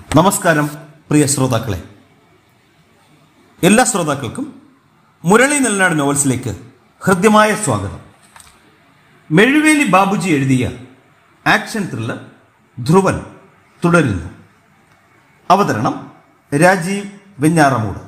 നമസ്കാരം പ്രിയ ശ്രോതാക്കളെ എല്ലാ ശ്രോതാക്കൾക്കും മുരളി നെല്ലനാട് നോവൽസിലേക്ക് ഹൃദ്യമായ സ്വാഗതം മെഴുവേലി ബാബുജി എഴുതിയ ആക്ഷൻ ത്രില്ലർ ധ്രുവൻ തുടരുന്നു അവതരണം രാജീവ് വെഞ്ഞാറമൂട്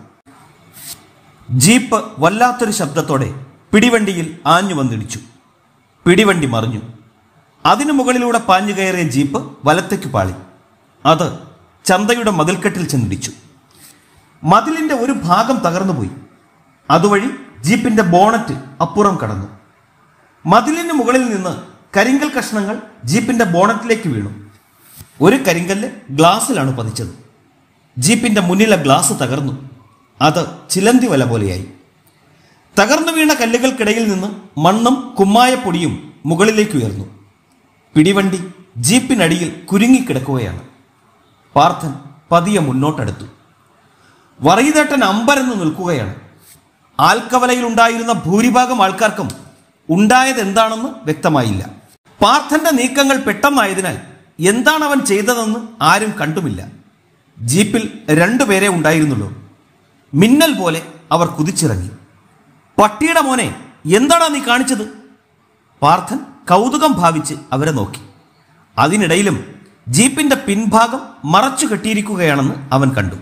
ജീപ്പ് വല്ലാത്തൊരു ശബ്ദത്തോടെ പിടിവണ്ടിയിൽ ആഞ്ഞു വന്നിടിച്ചു പിടിവണ്ടി മറിഞ്ഞു അതിനു മുകളിലൂടെ പാഞ്ഞു കയറിയ ജീപ്പ് വലത്തേക്ക് പാളി അത് ചന്തയുടെ മതിൽക്കെട്ടിൽ ചെന്നിടിച്ചു മതിലിന്റെ ഒരു ഭാഗം തകർന്നുപോയി അതുവഴി ജീപ്പിന്റെ ബോണറ്റ് അപ്പുറം കടന്നു മതിലിന് മുകളിൽ നിന്ന് കരിങ്കൽ കഷ്ണങ്ങൾ ജീപ്പിന്റെ ബോണറ്റിലേക്ക് വീണു ഒരു കരിങ്കല്ല് ഗ്ലാസ്സിലാണ് പതിച്ചത് ജീപ്പിന്റെ മുന്നിലെ ഗ്ലാസ് തകർന്നു അത് ചിലന്തി വല പോലെയായി തകർന്നു വീണ കല്ലുകൾക്കിടയിൽ നിന്ന് മണ്ണും കുമ്മായപ്പൊടിയും മുകളിലേക്ക് ഉയർന്നു പിടിവണ്ടി ജീപ്പിനടിയിൽ കുരുങ്ങിക്കിടക്കുകയാണ് പാർത്ഥൻ പതിയെ മുന്നോട്ടെടുത്തു വറീതേട്ടൻ അമ്പരന്ന് നിൽക്കുകയാണ് ആൽക്കവലയിൽ ഉണ്ടായിരുന്ന ഭൂരിഭാഗം ആൾക്കാർക്കും ഉണ്ടായത് എന്താണെന്ന് വ്യക്തമായില്ല പാർത്ഥന്റെ നീക്കങ്ങൾ പെട്ടെന്നായതിനാൽ എന്താണ് അവൻ ചെയ്തതെന്ന് ആരും കണ്ടുമില്ല ജീപ്പിൽ രണ്ടുപേരെ ഉണ്ടായിരുന്നുള്ളൂ മിന്നൽ പോലെ അവർ കുതിച്ചിറങ്ങി പട്ടിയുടെ മോനെ എന്താടാ നീ കാണിച്ചത് പാർത്ഥൻ കൗതുകം ഭാവിച്ച് അവരെ നോക്കി അതിനിടയിലും ജീപ്പിന്റെ പിൻഭാഗം മറച്ചു കെട്ടിയിരിക്കുകയാണെന്ന് അവൻ കണ്ടു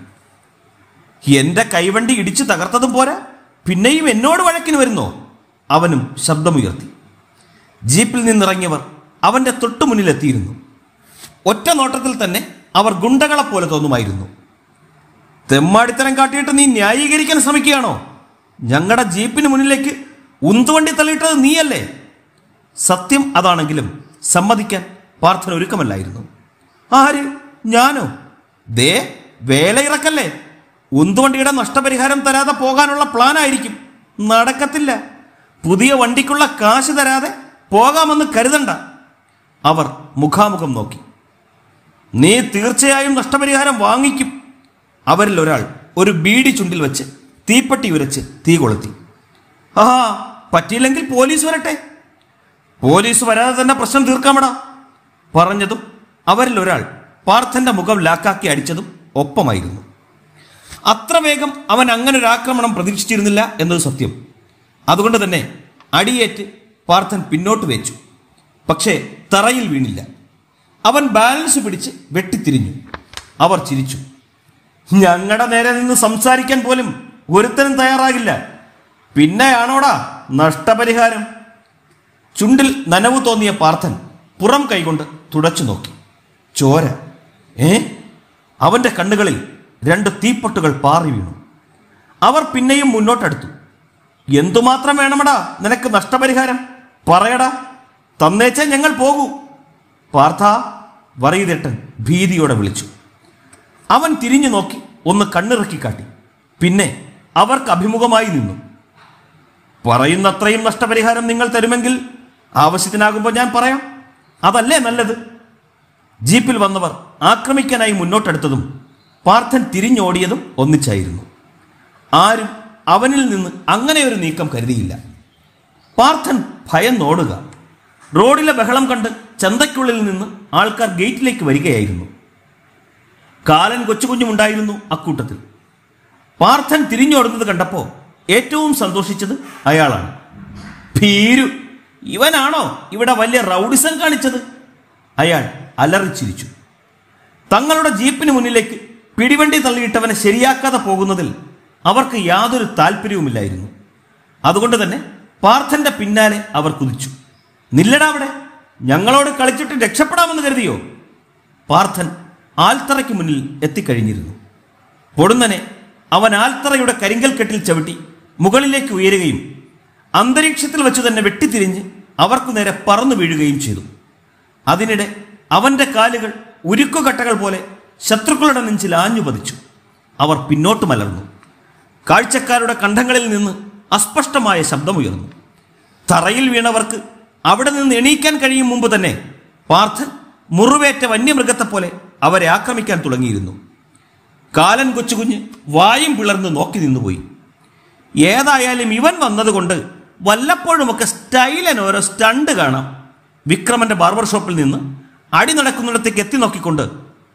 എന്റെ കൈവണ്ടി ഇടിച്ചു തകർത്തതും പോരാ പിന്നെയും എന്നോട് വഴക്കിന് വരുന്നോ അവനും ശബ്ദമുയർത്തി ജീപ്പിൽ നിന്നിറങ്ങിയവർ അവന്റെ തൊട്ടുമുന്നിലെത്തിയിരുന്നു ഒറ്റ നോട്ടത്തിൽ തന്നെ അവർ ഗുണ്ടകളെ പോലെ തോന്നുമായിരുന്നു തെമ്മാടിത്തരം കാട്ടിയിട്ട് നീ ന്യായീകരിക്കാൻ ശ്രമിക്കുകയാണോ ഞങ്ങളുടെ ജീപ്പിന് മുന്നിലേക്ക് ഉന്തുവണ്ടി തള്ളിയിട്ടത് നീയല്ലേ സത്യം അതാണെങ്കിലും സമ്മതിക്കാൻ പാർത്ഥന ഒരുക്കമല്ലായിരുന്നു ആര് ഞാനോ ദേ വേലയിറക്കല്ലേ ഉന്തുവണ്ടിയുടെ നഷ്ടപരിഹാരം തരാതെ പോകാനുള്ള പ്ലാനായിരിക്കും നടക്കത്തില്ല പുതിയ വണ്ടിക്കുള്ള കാശ് തരാതെ പോകാമെന്ന് കരുതണ്ട അവർ മുഖാമുഖം നോക്കി നീ തീർച്ചയായും നഷ്ടപരിഹാരം വാങ്ങിക്കും അവരിൽ ഒരാൾ ഒരു ബീഡി ചുണ്ടിൽ വെച്ച് തീപ്പെട്ടി ഉരച്ച് തീ കൊളുത്തി ആ പറ്റിയില്ലെങ്കിൽ പോലീസ് വരട്ടെ പോലീസ് വരാതെ തന്നെ പ്രശ്നം തീർക്കാമടാ പറഞ്ഞതും അവരിൽ ഒരാൾ പാർത്ഥന്റെ മുഖം ലാക്കാക്കി അടിച്ചതും ഒപ്പമായിരുന്നു അത്ര വേഗം അവൻ അങ്ങനെ ഒരു ആക്രമണം പ്രതീക്ഷിച്ചിരുന്നില്ല എന്നത് സത്യം അതുകൊണ്ട് തന്നെ അടിയേറ്റ് പാർത്ഥൻ പിന്നോട്ട് വെച്ചു പക്ഷേ തറയിൽ വീണില്ല അവൻ ബാലൻസ് പിടിച്ച് വെട്ടിത്തിരിഞ്ഞു അവർ ചിരിച്ചു ഞങ്ങളുടെ നേരെ നിന്ന് സംസാരിക്കാൻ പോലും ഒരുത്തനും തയ്യാറാകില്ല പിന്നെയാണോടാ നഷ്ടപരിഹാരം ചുണ്ടിൽ നനവ് തോന്നിയ പാർത്ഥൻ പുറം കൈകൊണ്ട് തുടച്ചു നോക്കി ചോര ഏ അവന്റെ കണ്ണുകളിൽ രണ്ട് തീപ്പൊട്ടുകൾ പാറി വീണു അവർ പിന്നെയും മുന്നോട്ടെടുത്തു എന്തുമാത്രം വേണമടാ നിനക്ക് നഷ്ടപരിഹാരം പറയടാ തന്നേച്ചേ ഞങ്ങൾ പോകൂ പാർത്ഥ വറീതേട്ടൻ ഭീതിയോടെ വിളിച്ചു അവൻ തിരിഞ്ഞു നോക്കി ഒന്ന് കണ്ണിറക്കി കാട്ടി പിന്നെ അവർക്ക് അഭിമുഖമായി നിന്നു പറയുന്നത്രയും നഷ്ടപരിഹാരം നിങ്ങൾ തരുമെങ്കിൽ ആവശ്യത്തിനാകുമ്പോൾ ഞാൻ പറയാം അതല്ലേ നല്ലത് ജീപ്പിൽ വന്നവർ ആക്രമിക്കാനായി മുന്നോട്ടെടുത്തതും പാർത്ഥൻ തിരിഞ്ഞോടിയതും ഒന്നിച്ചായിരുന്നു ആരും അവനിൽ നിന്ന് അങ്ങനെ ഒരു നീക്കം കരുതിയില്ല പാർത്ഥൻ ഭയന്നോടുക റോഡിലെ ബഹളം കണ്ട് ചന്തയ്ക്കുള്ളിൽ നിന്ന് ആൾക്കാർ ഗേറ്റിലേക്ക് വരികയായിരുന്നു കാലൻ കൊച്ചുകുഞ്ഞുമുണ്ടായിരുന്നു അക്കൂട്ടത്തിൽ പാർത്ഥൻ തിരിഞ്ഞോടുന്നത് കണ്ടപ്പോൾ ഏറ്റവും സന്തോഷിച്ചത് അയാളാണ് ഭീരു ഇവനാണോ ഇവിടെ വലിയ റൗഡിസം കാണിച്ചത് അയാൾ അലറിച്ചിരിച്ചു തങ്ങളുടെ ജീപ്പിന് മുന്നിലേക്ക് പിടിവണ്ടി തള്ളിയിട്ടവനെ ശരിയാക്കാതെ പോകുന്നതിൽ അവർക്ക് യാതൊരു താല്പര്യവുമില്ലായിരുന്നു അതുകൊണ്ട് തന്നെ പാർത്ഥന്റെ പിന്നാലെ അവർ കുതിച്ചു നില്ലടാ അവിടെ ഞങ്ങളോട് കളിച്ചിട്ട് രക്ഷപ്പെടാമെന്ന് കരുതിയോ പാർത്ഥൻ ആൽത്തറയ്ക്ക് മുന്നിൽ എത്തിക്കഴിഞ്ഞിരുന്നു പൊടുന്നനെ അവൻ ആൽത്തറയുടെ കരിങ്കൽ കെട്ടിൽ ചവിട്ടി മുകളിലേക്ക് ഉയരുകയും അന്തരീക്ഷത്തിൽ വെച്ച് തന്നെ വെട്ടിത്തിരിഞ്ഞ് അവർക്കു നേരെ പറന്നു വീഴുകയും ചെയ്തു അതിനിടെ അവന്റെ കാലുകൾ ഉരുക്കുകട്ടകൾ പോലെ ശത്രുക്കളുടെ നെഞ്ചിൽ ആഞ്ഞു പതിച്ചു അവർ പിന്നോട്ട് മലർന്നു കാഴ്ചക്കാരുടെ കണ്ഠങ്ങളിൽ നിന്ന് അസ്പഷ്ടമായ ശബ്ദമുയർന്നു തറയിൽ വീണവർക്ക് അവിടെ നിന്ന് എണീക്കാൻ കഴിയും മുമ്പ് തന്നെ പാർത്ഥൻ മുറിവേറ്റ വന്യമൃഗത്തെ പോലെ അവരെ ആക്രമിക്കാൻ തുടങ്ങിയിരുന്നു കാലൻ കൊച്ചുകുഞ്ഞ് വായും പിളർന്ന് നോക്കി നിന്നുപോയി ഏതായാലും ഇവൻ വന്നതുകൊണ്ട് വല്ലപ്പോഴുമൊക്കെ സ്റ്റൈലൻ ഓരോ സ്റ്റണ്ട് കാണാം വിക്രമന്റെ ബാർബർ ഷോപ്പിൽ നിന്ന് അടി നടക്കുന്നിടത്തേക്ക് എത്തി നോക്കിക്കൊണ്ട്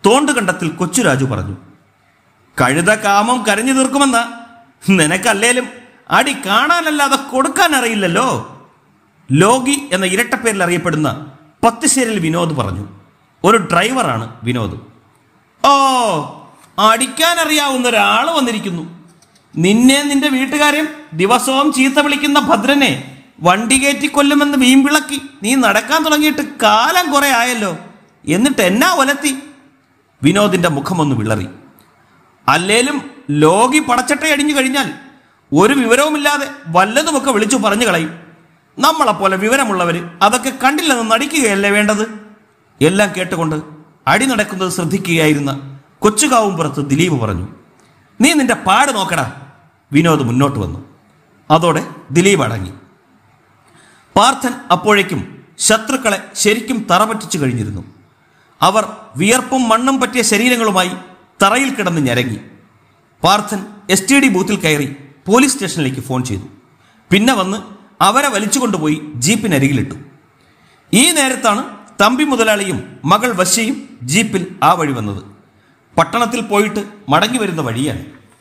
തോണ്ടുകണ്ടത്തിൽ കൊച്ചുരാജു പറഞ്ഞു കഴുത കാമം കരഞ്ഞു തീർക്കുമെന്ന നിനക്കല്ലേലും അടി കാണാനല്ലാതെ കൊടുക്കാൻ അറിയില്ലല്ലോ ലോഗി എന്ന ഇരട്ടപ്പേരിൽ അറിയപ്പെടുന്ന പത്തിശ്ശേരിൽ വിനോദ് പറഞ്ഞു ഒരു ഡ്രൈവറാണ് വിനോദ് ഓ അടിക്കാൻ അറിയാവുന്ന ഒരാൾ വന്നിരിക്കുന്നു നിന്നെ നിന്റെ വീട്ടുകാരെയും ദിവസവും ചീത്ത വിളിക്കുന്ന ഭദ്രനെ വണ്ടി കയറ്റി കൊല്ലുമെന്ന് വീമ്പിളക്കി നീ നടക്കാൻ തുടങ്ങിയിട്ട് കാലം കുറെ ആയല്ലോ എന്നിട്ട് എന്നാ ഒലത്തി വിനോദിന്റെ മുഖമൊന്ന് വിളറി അല്ലേലും ലോകി പടച്ചട്ട അടിഞ്ഞു കഴിഞ്ഞാൽ ഒരു വിവരവുമില്ലാതെ വല്ലതുമൊക്കെ വിളിച്ചു പറഞ്ഞു കളയും നമ്മളെപ്പോലെ വിവരമുള്ളവർ അതൊക്കെ കണ്ടില്ലെന്ന് നടിക്കുകയല്ലേ വേണ്ടത് എല്ലാം കേട്ടുകൊണ്ട് അടി നടക്കുന്നത് ശ്രദ്ധിക്കുകയായിരുന്ന കൊച്ചുകാവുംപുറത്ത് ദിലീപ് പറഞ്ഞു നീ നിന്റെ പാട് നോക്കടാ വിനോദ് മുന്നോട്ട് വന്നു അതോടെ ദിലീപ് അടങ്ങി പാർത്ഥൻ അപ്പോഴേക്കും ശത്രുക്കളെ ശരിക്കും തറപറ്റിച്ചു കഴിഞ്ഞിരുന്നു അവർ വിയർപ്പും മണ്ണും പറ്റിയ ശരീരങ്ങളുമായി തറയിൽ കിടന്ന് ഞരങ്ങി പാർത്ഥൻ എസ് ടി ഡി ബൂത്തിൽ കയറി പോലീസ് സ്റ്റേഷനിലേക്ക് ഫോൺ ചെയ്തു പിന്നെ വന്ന് അവരെ വലിച്ചുകൊണ്ടുപോയി ജീപ്പിനരികിലിട്ടു ഈ നേരത്താണ് തമ്പി മുതലാളിയും മകൾ വശ്യയും ജീപ്പിൽ ആ വഴി വന്നത് പട്ടണത്തിൽ പോയിട്ട് മടങ്ങി വരുന്ന വഴിയാണ്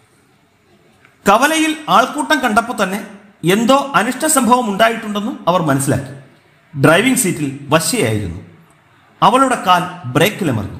കവലയിൽ ആൾക്കൂട്ടം കണ്ടപ്പോൾ തന്നെ എന്തോ അനിഷ്ട സംഭവം ഉണ്ടായിട്ടുണ്ടെന്ന് അവർ മനസ്സിലാക്കി ഡ്രൈവിംഗ് സീറ്റിൽ വശ്യയായിരുന്നു അവളുടെ കാൽ ബ്രേക്കിലമർന്നു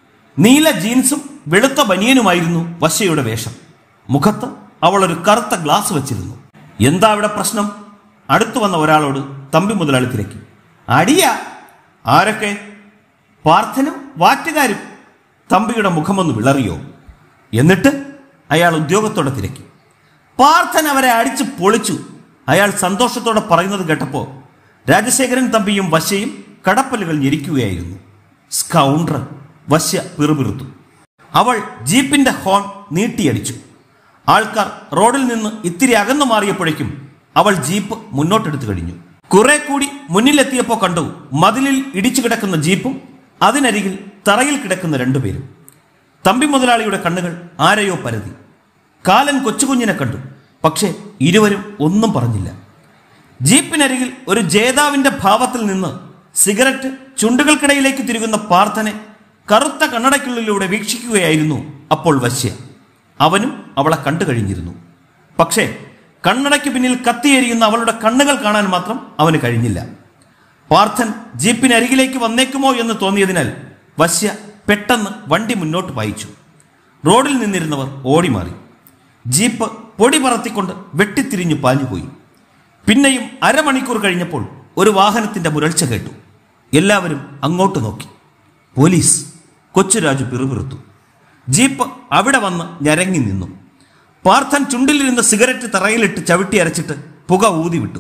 നീല ജീൻസും വെളുത്ത ബനിയനുമായിരുന്നു വശ്യയുടെ വേഷം മുഖത്ത് അവൾ ഒരു കറുത്ത ഗ്ലാസ് വെച്ചിരുന്നു എന്താ അവിടെ പ്രശ്നം അടുത്തു വന്ന ഒരാളോട് തമ്പി മുതലാളി തിരക്കി അടിയ ആരൊക്കെ പാർത്ഥനും വാറ്റുകാരും തമ്പിയുടെ മുഖമൊന്ന് വിളറിയോ എന്നിട്ട് അയാൾ ഉദ്യോഗത്തോടെ തിരക്കി പാർത്ഥൻ അവരെ അടിച്ച് പൊളിച്ചു അയാൾ സന്തോഷത്തോടെ പറയുന്നത് കേട്ടപ്പോൾ രാജശേഖരൻ തമ്പിയും വശ്യയും കടപ്പലുകൾ ഞെരിക്കുകയായിരുന്നു സ്കൗണ്ടർ വശ്യ പിറുപിറുത്തു അവൾ ജീപ്പിന്റെ ഹോൺ നീട്ടിയടിച്ചു ആൾക്കാർ റോഡിൽ നിന്ന് ഇത്തിരി അകന്നു മാറിയപ്പോഴേക്കും അവൾ ജീപ്പ് മുന്നോട്ടെടുത്തു കഴിഞ്ഞു കുറെ കൂടി മുന്നിലെത്തിയപ്പോൾ കണ്ടു മതിലിൽ ഇടിച്ചു കിടക്കുന്ന ജീപ്പും അതിനരികിൽ തറയിൽ കിടക്കുന്ന രണ്ടുപേരും തമ്പി മുതലാളിയുടെ കണ്ണുകൾ ആരെയോ പരതി കാലൻ കൊച്ചുകുഞ്ഞിനെ കണ്ടു പക്ഷേ ഇരുവരും ഒന്നും പറഞ്ഞില്ല ജീപ്പിനരികിൽ ഒരു ജേതാവിന്റെ ഭാവത്തിൽ നിന്ന് സിഗരറ്റ് ചുണ്ടുകൾക്കിടയിലേക്ക് തിരുകുന്ന പാർത്ഥനെ കറുത്ത കണ്ണടയ്ക്കുള്ളിലൂടെ വീക്ഷിക്കുകയായിരുന്നു അപ്പോൾ വശ്യ അവനും അവളെ കണ്ടു കഴിഞ്ഞിരുന്നു പക്ഷേ കണ്ണടയ്ക്ക് പിന്നിൽ കത്തിയെരിയുന്ന അവളുടെ കണ്ണുകൾ കാണാൻ മാത്രം അവന് കഴിഞ്ഞില്ല പാർത്ഥൻ ജീപ്പിനരികിലേക്ക് വന്നേക്കുമോ എന്ന് തോന്നിയതിനാൽ വശ്യ പെട്ടെന്ന് വണ്ടി മുന്നോട്ട് വായിച്ചു റോഡിൽ നിന്നിരുന്നവർ ഓടിമാറി ജീപ്പ് പൊടി പറത്തിക്കൊണ്ട് വെട്ടിത്തിരിഞ്ഞു പാഞ്ഞുപോയി പിന്നെയും അരമണിക്കൂർ കഴിഞ്ഞപ്പോൾ ഒരു വാഹനത്തിന്റെ മുരൾച്ച കേട്ടു എല്ലാവരും അങ്ങോട്ട് നോക്കി പോലീസ് കൊച്ചുരാജു പിറുപിറുത്തു ജീപ്പ് അവിടെ വന്ന് ഞരങ്ങി നിന്നു പാർത്ഥൻ ചുണ്ടിലിരുന്ന സിഗരറ്റ് തറയിലിട്ട് ചവിട്ടി അരച്ചിട്ട് പുക ഊതി വിട്ടു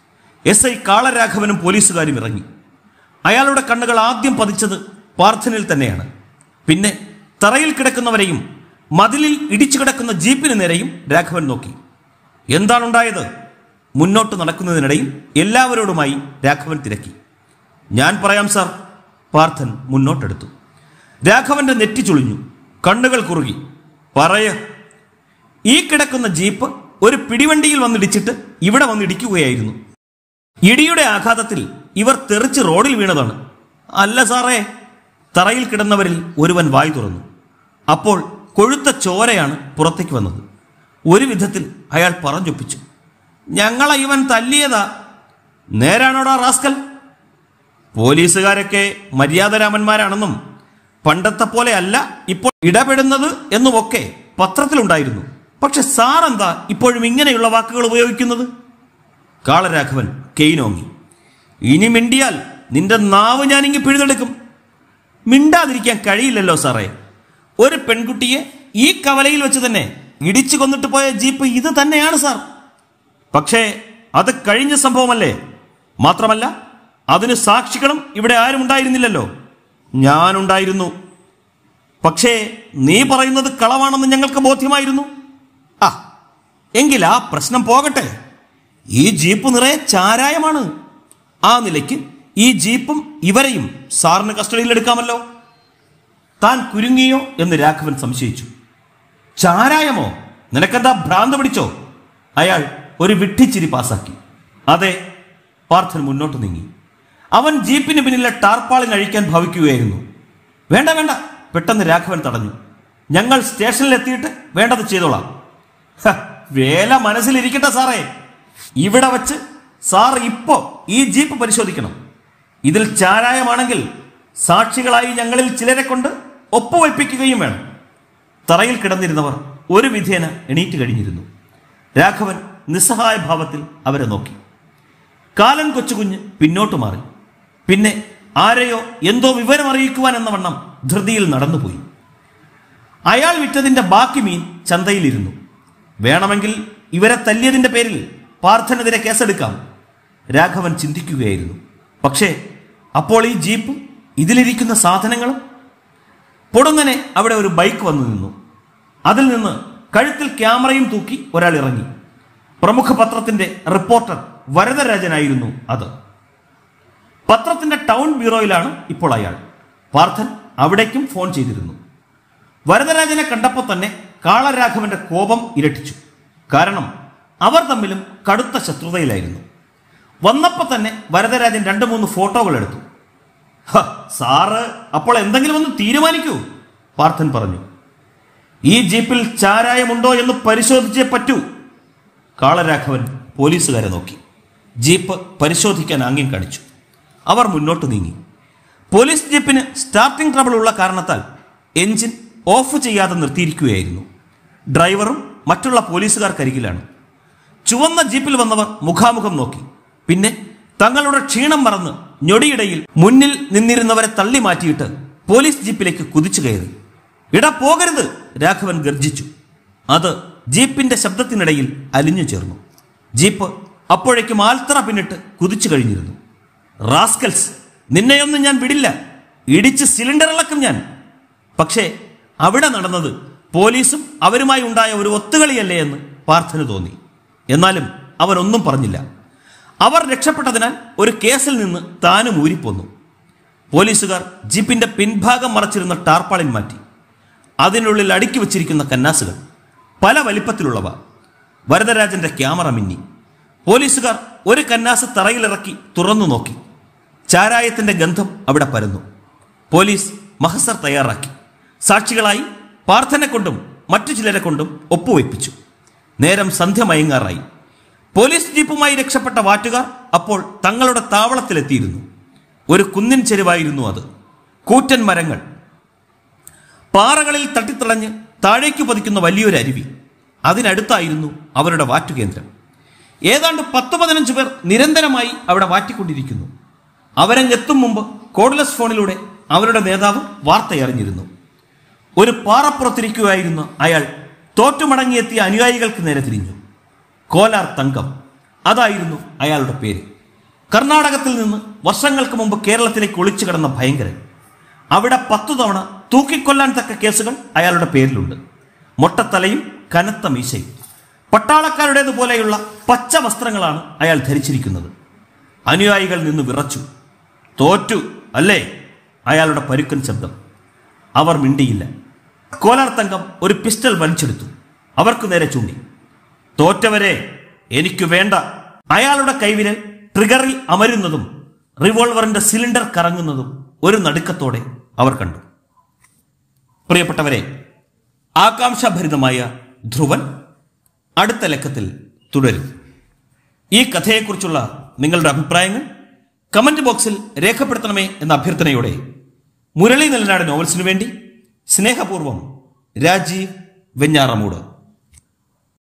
എസ് ഐ കാളരാഘവനും പോലീസുകാരും ഇറങ്ങി അയാളുടെ കണ്ണുകൾ ആദ്യം പതിച്ചത് പാർത്ഥനിൽ തന്നെയാണ് പിന്നെ തറയിൽ കിടക്കുന്നവരെയും മതിലിൽ ഇടിച്ചു കിടക്കുന്ന ജീപ്പിന് നേരെയും രാഘവൻ നോക്കി എന്താണുണ്ടായത് മുന്നോട്ട് നടക്കുന്നതിനിടയിൽ എല്ലാവരോടുമായി രാഘവൻ തിരക്കി ഞാൻ പറയാം സാർ പാർത്ഥൻ മുന്നോട്ടെടുത്തു രാഘവന്റെ നെറ്റി ചുളിഞ്ഞു കണ്ണുകൾ കുറുകി പറയ ഈ കിടക്കുന്ന ജീപ്പ് ഒരു പിടിവണ്ടിയിൽ വന്നിടിച്ചിട്ട് ഇവിടെ വന്നിടിക്കുകയായിരുന്നു ഇടിയുടെ ആഘാതത്തിൽ ഇവർ തെറിച്ച് റോഡിൽ വീണതാണ് അല്ല സാറേ തറയിൽ കിടന്നവരിൽ ഒരുവൻ വായി തുറന്നു അപ്പോൾ കൊഴുത്ത ചോരയാണ് പുറത്തേക്ക് വന്നത് ഒരു വിധത്തിൽ അയാൾ പറഞ്ഞൊപ്പിച്ചു ഞങ്ങളെ ഇവൻ തല്ലിയതാ നേരാണോടാ റാസ്കൽ പോലീസുകാരൊക്കെ മര്യാദരാമന്മാരാണെന്നും പണ്ടത്തെ പോലെ അല്ല ഇപ്പോൾ ഇടപെടുന്നത് എന്നുമൊക്കെ പത്രത്തിലുണ്ടായിരുന്നു പക്ഷെ സാർ എന്താ ഇപ്പോഴും ഇങ്ങനെയുള്ള വാക്കുകൾ ഉപയോഗിക്കുന്നത് കാളരാഘവൻ കെയ്നോങ്ങി ഇനി മിണ്ടിയാൽ നിന്റെ നാവ് ഞാനിങ്ങി പിഴുതെടുക്കും മിണ്ടാതിരിക്കാൻ കഴിയില്ലല്ലോ സാറേ ഒരു പെൺകുട്ടിയെ ഈ കവലയിൽ വെച്ച് തന്നെ ഇടിച്ചു കൊന്നിട്ട് പോയ ജീപ്പ് ഇത് തന്നെയാണ് സാർ പക്ഷേ അത് കഴിഞ്ഞ സംഭവമല്ലേ മാത്രമല്ല അതിന് സാക്ഷികളും ഇവിടെ ആരും ഉണ്ടായിരുന്നില്ലല്ലോ ഞാനുണ്ടായിരുന്നു പക്ഷേ നീ പറയുന്നത് കളവാണെന്ന് ഞങ്ങൾക്ക് ബോധ്യമായിരുന്നു ആ എങ്കിൽ ആ പ്രശ്നം പോകട്ടെ ഈ ജീപ്പ് നിറയെ ചാരായമാണ് ആ നിലയ്ക്ക് ഈ ജീപ്പും ഇവരെയും സാറിന് കസ്റ്റഡിയിൽ എടുക്കാമല്ലോ താൻ കുരുങ്ങിയോ എന്ന് രാഘവൻ സംശയിച്ചു ചാരായമോ നിനക്കെന്താ ഭ്രാന്ത് പിടിച്ചോ അയാൾ ഒരു വിഡ്ഢിച്ചിരി പാസാക്കി അതെ പാർത്ഥൻ മുന്നോട്ട് നീങ്ങി അവൻ ജീപ്പിന് പിന്നിലെ ടാർപ്പാളിന് അഴിക്കാൻ ഭാവിക്കുകയായിരുന്നു വേണ്ട വേണ്ട പെട്ടെന്ന് രാഘവൻ തടഞ്ഞു ഞങ്ങൾ സ്റ്റേഷനിലെത്തിയിട്ട് വേണ്ടത് ചെയ്തോളാം ഹ, വേല മനസ്സിലിരിക്കട്ടെ സാറേ ഇവിടെ വച്ച് സാർ ഇപ്പോ ഈ ജീപ്പ് പരിശോധിക്കണം ഇതിൽ ചാരായമാണെങ്കിൽ സാക്ഷികളായി ഞങ്ങളിൽ ചിലരെ കൊണ്ട് ഒപ്പുവയ്പ്പിക്കുകയും വേണം തറയിൽ കിടന്നിരുന്നവർ ഒരു വിധേന എണീറ്റ് കഴിഞ്ഞിരുന്നു രാഘവൻ നിസ്സഹായ ഭാവത്തിൽ അവരെ നോക്കി കാലൻ കൊച്ചുകുഞ്ഞ് പിന്നോട്ട് മാറി പിന്നെ ആരെയോ എന്തോ വിവരം അറിയിക്കുവാൻ എന്ന വണ്ണം ധൃതിയിൽ നടന്നുപോയി അയാൾ വിറ്റതിന്റെ ബാക്കി മീൻ ചന്തയിലിരുന്നു വേണമെങ്കിൽ ഇവരെ തല്ലിയതിന്റെ പേരിൽ പാർത്ഥനെതിരെ കേസെടുക്കാം രാഘവൻ ചിന്തിക്കുകയായിരുന്നു പക്ഷേ അപ്പോൾ ഈ ജീപ്പും ഇതിലിരിക്കുന്ന സാധനങ്ങളും പൊടുന്നനെ അവിടെ ഒരു ബൈക്ക് വന്നു നിന്നു അതിൽ നിന്ന് കഴുത്തിൽ ക്യാമറയും തൂക്കി ഒരാൾ ഇറങ്ങി പ്രമുഖ പത്രത്തിന്റെ റിപ്പോർട്ടർ വരദരാജനായിരുന്നു അത് പത്രത്തിന്റെ ടൗൺ ബ്യൂറോയിലാണ് ഇപ്പോൾ അയാൾ പാർത്ഥൻ അവിടേക്കും ഫോൺ ചെയ്തിരുന്നു വരദരാജനെ കണ്ടപ്പോൾ തന്നെ കാളരാഘവന്റെ കോപം ഇരട്ടിച്ചു കാരണം അവർ തമ്മിലും കടുത്ത ശത്രുതയിലായിരുന്നു വന്നപ്പോൾ തന്നെ വരദരാജൻ രണ്ട് മൂന്ന് ഫോട്ടോകൾ എടുത്തു ഹ, സാറ് അപ്പോൾ എന്തെങ്കിലും ഒന്ന് തീരുമാനിക്കൂ പാർത്ഥൻ പറഞ്ഞു ഈ ജീപ്പിൽ ചാരായമുണ്ടോ എന്ന് പരിശോധിച്ചേ പറ്റൂ കാളരാഘവൻ പോലീസുകാരെ നോക്കി ജീപ്പ് പരിശോധിക്കാൻ ആംഗ്യം കാണിച്ചു അവർ മുന്നോട്ട് നീങ്ങി പോലീസ് ജീപ്പിന് സ്റ്റാർട്ടിംഗ് ട്രബിൾ ഉള്ള കാരണത്താൽ എഞ്ചിൻ ഓഫ് ചെയ്യാതെ നിർത്തിയിരിക്കുകയായിരുന്നു ഡ്രൈവറും മറ്റുള്ള പോലീസുകാർക്കരികിലാണ് ചുവന്ന ജീപ്പിൽ വന്നവർ മുഖാമുഖം നോക്കി പിന്നെ തങ്ങളുടെ ക്ഷീണം മറന്ന് ഞൊടിയിടയിൽ മുന്നിൽ നിന്നിരുന്നവരെ തള്ളി മാറ്റിയിട്ട് പോലീസ് ജീപ്പിലേക്ക് കുതിച്ചു കയറി ഇട പോകരുത് രാഘവൻ ഗർജിച്ചു അത് ജീപ്പിന്റെ ശബ്ദത്തിനിടയിൽ അലിഞ്ഞു ചേർന്നു ജീപ്പ് അപ്പോഴേക്കും ആൽത്തറ പിന്നിട്ട് കുതിച്ചു കഴിഞ്ഞിരുന്നു റാസ്കൽസ് നിന്നെയൊന്നും ഞാൻ വിടില്ല ഇടിച്ച് സിലിണ്ടർ ഇളക്കും ഞാൻ പക്ഷേ അവിടെ നടന്നത് പോലീസും അവരുമായി ഉണ്ടായ ഒരു ഒത്തുകളിയല്ലേ എന്ന് പാർത്ഥന് തോന്നി എന്നാലും അവനൊന്നും പറഞ്ഞില്ല അവർ രക്ഷപ്പെട്ടതിനാൽ ഒരു കേസിൽ നിന്ന് താനും ഊരിപ്പോന്നു പോലീസുകാർ ജീപ്പിന്റെ പിൻഭാഗം മറച്ചിരുന്ന ടാർപ്പാളിൻ മാറ്റി അതിനുള്ളിൽ അടുക്കി വച്ചിരിക്കുന്ന കന്നാസുകൾ പല വലിപ്പത്തിലുള്ളവ വരദരാജന്റെ ക്യാമറ മിന്നി പോലീസുകാർ ഒരു കന്നാസ് തറയിലിറക്കി തുറന്നു നോക്കി ചാരായത്തിന്റെ ഗന്ധം അവിടെ പരന്നു പോലീസ് മഹസർ തയ്യാറാക്കി സാക്ഷികളായി പാർത്ഥനെ കൊണ്ടും മറ്റു ചിലരെ കൊണ്ടും ഒപ്പുവയ്പ്പിച്ചു നേരം സന്ധ്യ മയങ്ങാറായി പോലീസ് ജീപ്പുമായി രക്ഷപ്പെട്ട വാറ്റുകാർ അപ്പോൾ തങ്ങളുടെ താവളത്തിലെത്തിയിരുന്നു ഒരു കുന്നിൻ ചെരുവായിരുന്നു അത് കൂറ്റൻ മരങ്ങൾ പാറകളിൽ തട്ടിത്തളഞ്ഞ് താഴേക്ക് പതിക്കുന്ന വലിയൊരു അരുവി അതിനടുത്തായിരുന്നു അവരുടെ വാറ്റുകേന്ദ്രം ഏതാണ്ട് പത്ത് പതിനഞ്ച് പേർ നിരന്തരമായി അവിടെ വാറ്റിക്കൊണ്ടിരിക്കുന്നു അവരങ്ങെത്തും മുമ്പ് കോഡ്ലെസ് ഫോണിലൂടെ അവരുടെ നേതാവ് വാർത്തയറിഞ്ഞിരുന്നു ഒരു പാറപ്പുറത്തിരിക്കുകയായിരുന്ന അയാൾ തോറ്റുമടങ്ങിയെത്തിയ അനുയായികൾക്ക് നേരെ തിരിഞ്ഞു കോലാർ തങ്കം അതായിരുന്നു അയാളുടെ പേര് കർണാടകത്തിൽ നിന്ന് വർഷങ്ങൾക്ക് മുമ്പ് കേരളത്തിലേക്ക് ഒളിച്ചു കിടന്ന ഭയങ്കരൻ അവിടെ പത്തു തവണ തൂക്കിക്കൊല്ലാൻ തക്ക കേസുകൾ അയാളുടെ പേരിലുണ്ട് മൊട്ടത്തലയും കനത്ത മീശയും പട്ടാളക്കാരുടേതുപോലെയുള്ള പച്ച വസ്ത്രങ്ങളാണ് അയാൾ ധരിച്ചിരിക്കുന്നത് അനുയായികൾ നിന്ന് വിറച്ചു തോറ്റു അല്ലേ അയാളുടെ പരുക്കൻ ശബ്ദം അവർ മിണ്ടിയില്ല കോലാർ തങ്കം ഒരു പിസ്റ്റൾ വലിച്ചെടുത്തു അവർക്ക് നേരെ ചൂണ്ടി തോറ്റവരെ എനിക്ക് വേണ്ട അയാളുടെ കൈവിരൽ ട്രിഗറിൽ അമരുന്നതും റിവോൾവറിന്റെ സിലിണ്ടർ കറങ്ങുന്നതും ഒരു നടുക്കത്തോടെ അവർ കണ്ടു പ്രിയപ്പെട്ടവരെ ആകാംക്ഷാഭരിതമായ ധ്രുവൻ അടുത്ത ലക്കത്തിൽ തുടരും ഈ കഥയെക്കുറിച്ചുള്ള നിങ്ങളുടെ അഭിപ്രായങ്ങൾ കമന്റ് ബോക്സിൽ രേഖപ്പെടുത്തണമേ എന്ന അഭ്യർത്ഥനയോടെ മുരളി നെല്ലനാട് നോവൽസിനു വേണ്ടി സ്നേഹപൂർവ്വം രാജീവ് വെഞ്ഞാറമൂട്